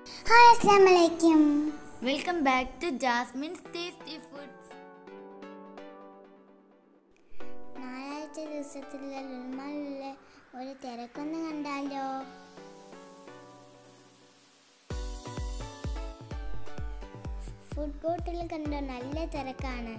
hi അസ്സാം വലൈക്കും welcome back to Jasmine's tasty foods നാലാഴ്ച ദിവസത്തിലുള്ള ലുൽമാലിലെ ഒരു തിരക്കൊന്ന് കണ്ടാലോ ഫുഡ് കോർട്ടിൽ കണ്ടോ നല്ല തിരക്കാണ്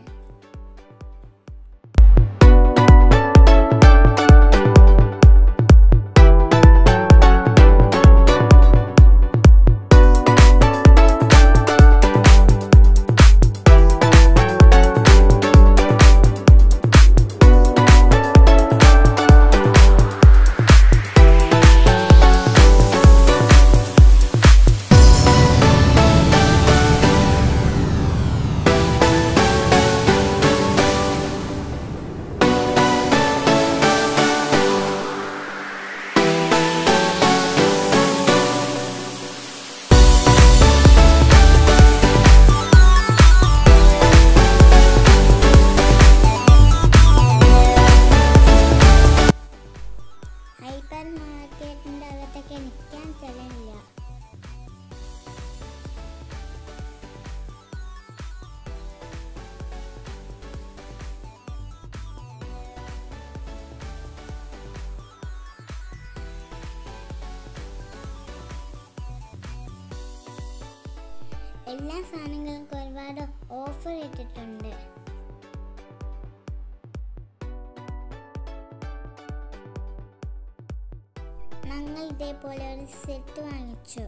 ഹൈപ്പർ മാർക്കറ്റിന്റെ അകത്തൊക്കെ നിൽക്കാൻ സ്ഥലമില്ല എല്ലാ സാധനങ്ങൾക്കും ഒരുപാട് ഓഫർ ഇട്ടിട്ടുണ്ട് ഞങ്ങൾ ഇതേപോലെ ഒരു സെറ്റ് വാങ്ങിച്ചു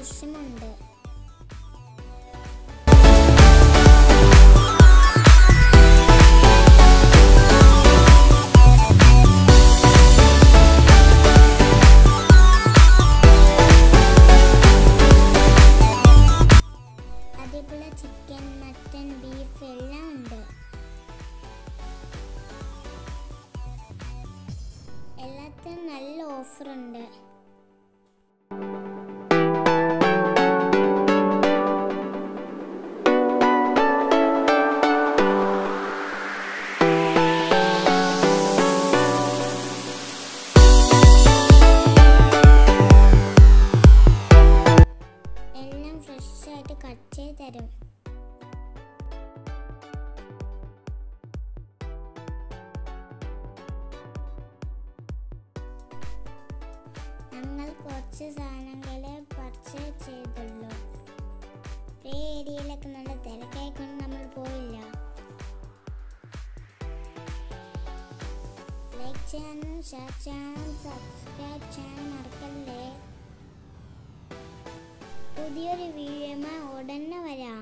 ഫിഷുമുണ്ട് അതേപോലെ ചിക്കൻ മട്ടൻ ബീഫ് എല്ലാം ഉണ്ട് എല്ലാത്തിനും നല്ല ഓഫറുണ്ട് എല്ലാം ഫ്രഷ് ആയിട്ട് കട്ട് ചെയ്ത് തരും ഞങ്ങൾ കുറച്ച് സാധനങ്ങളെ പർച്ചേസ് ചെയ്തുള്ളൂ ഈ ഏരിയയിലൊക്കെ നല്ല തിരക്കായിക്കൊണ്ട് നമ്മൾ പോയില്ല ലൈക്ക് ചെയ്യാനും ഷെയർ ചെയ്യാനും സബ്സ്ക്രൈബ് ചെയ്യാനും മറക്കല്ലേ പുതിയൊരു വീഡിയോയുമായി ഉടനെ വരാം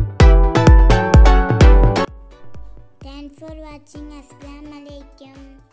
താങ്ക്സ് ഫോർ വാച്ചിങ് അസ്സാം വലൈക്കും